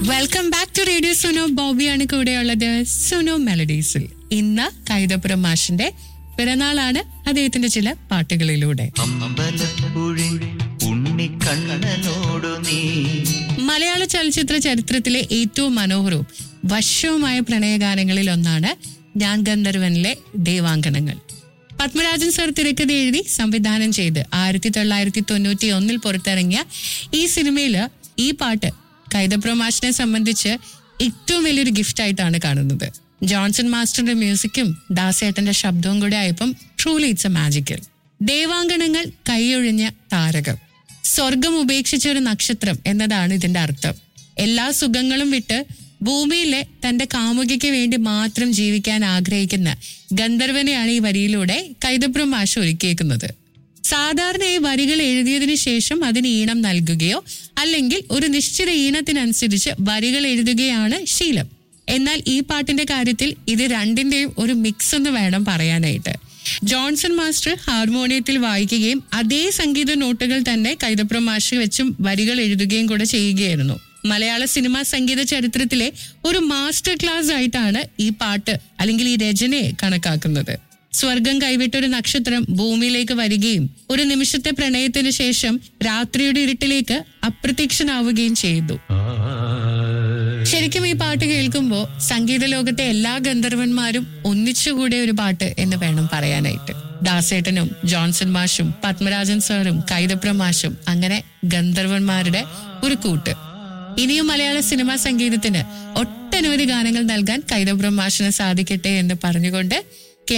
welcome back to radio Suno ബോബിയാണ് കൂടെയുള്ളത് സുനോ മെലഡീസിൽ ഇന്ന് കൈതപുരം മാഷിന്റെ പിറന്നാളാണ് അദ്ദേഹത്തിന്റെ ചില പാട്ടുകളിലൂടെ അമ്പലപ്പുഴി ഉണ്ണിക്കണ്ണനോടു നീ മലയാള ചലച്ചിത്ര ചരിത്രത്തിലെ ഏറ്റവും മനോഹരവും വശ്യവുമായ പ്രണയഗാനങ്ങളിൽ ഒന്നാണ് ഞാൻ ഗന്ധർവനിലെ ദേവാങ്കണങ്ങൾ പത്മരാജൻ സർ തിരക്കഥ എഴുതി സംവിധാനം ചെയ്ത് ആയിരത്തി തൊള്ളായിരത്തി തൊണ്ണൂറ്റി ഒന്നിൽ പുറത്തിറങ്ങിയ ഈ സിനിമയില് ഈ പാട്ട് കൈതപ്രം മാഷിനെ സംബന്ധിച്ച് ഏറ്റവും വലിയൊരു ഗിഫ്റ്റ് ആയിട്ടാണ് കാണുന്നത് ജോൺസൺ മാസ്റ്ററിന്റെ മ്യൂസിക്കും ദാസേട്ടന്റെ ശബ്ദവും കൂടെ ആയപ്പം ട്രൂലി ഇറ്റ്സ് എ മാജിക്കൽ ദേവാങ്കണങ്ങൾ കൈയൊഴിഞ്ഞ താരകം സ്വർഗം ഉപേക്ഷിച്ച ഒരു നക്ഷത്രം എന്നതാണ് ഇതിന്റെ അർത്ഥം എല്ലാ സുഖങ്ങളും വിട്ട് ഭൂമിയിലെ തന്റെ കാമുകിക്ക് വേണ്ടി മാത്രം ജീവിക്കാൻ ആഗ്രഹിക്കുന്ന ഗന്ധർവനെയാണ് ഈ വരിയിലൂടെ കൈതപ്രം മാഷ് ഒരുക്കിയേക്കുന്നത് സാധാരണ ഈ വരികൾ എഴുതിയതിനു ശേഷം അതിന് ഈണം നൽകുകയോ അല്ലെങ്കിൽ ഒരു നിശ്ചിത ഈണത്തിനനുസരിച്ച് വരികൾ എഴുതുകയാണ് ശീലം എന്നാൽ ഈ പാട്ടിന്റെ കാര്യത്തിൽ ഇത് രണ്ടിന്റെയും ഒരു മിക്സ് എന്ന് വേണം പറയാനായിട്ട് ജോൺസൺ മാസ്റ്റർ ഹാർമോണിയത്തിൽ വായിക്കുകയും അതേ സംഗീത നോട്ടുകൾ തന്നെ കൈതപ്രം മാഷ് വെച്ചും വരികൾ എഴുതുകയും കൂടെ ചെയ്യുകയായിരുന്നു മലയാള സിനിമാ സംഗീത ചരിത്രത്തിലെ ഒരു മാസ്റ്റർ ക്ലാസ് ആയിട്ടാണ് ഈ പാട്ട് അല്ലെങ്കിൽ ഈ രചനയെ കണക്കാക്കുന്നത് സ്വർഗം കൈവിട്ടൊരു നക്ഷത്രം ഭൂമിയിലേക്ക് വരികയും ഒരു നിമിഷത്തെ പ്രണയത്തിന് ശേഷം രാത്രിയുടെ ഇരുട്ടിലേക്ക് അപ്രത്യക്ഷനാവുകയും ചെയ്തു ശരിക്കും ഈ പാട്ട് കേൾക്കുമ്പോൾ സംഗീത ലോകത്തെ എല്ലാ ഗന്ധർവന്മാരും ഒന്നിച്ചുകൂടിയ ഒരു പാട്ട് എന്ന് വേണം പറയാനായിട്ട് ദാസേട്ടനും ജോൺസൺ മാഷും പത്മരാജൻ സാറും കൈതപ്രം മാഷും അങ്ങനെ ഗന്ധർവന്മാരുടെ ഒരു കൂട്ട് ഇനിയും മലയാള സിനിമാ സംഗീതത്തിന് ഒട്ടനവധി ഗാനങ്ങൾ നൽകാൻ കൈതപ്രം മാഷിന് സാധിക്കട്ടെ എന്ന് പറഞ്ഞുകൊണ്ട്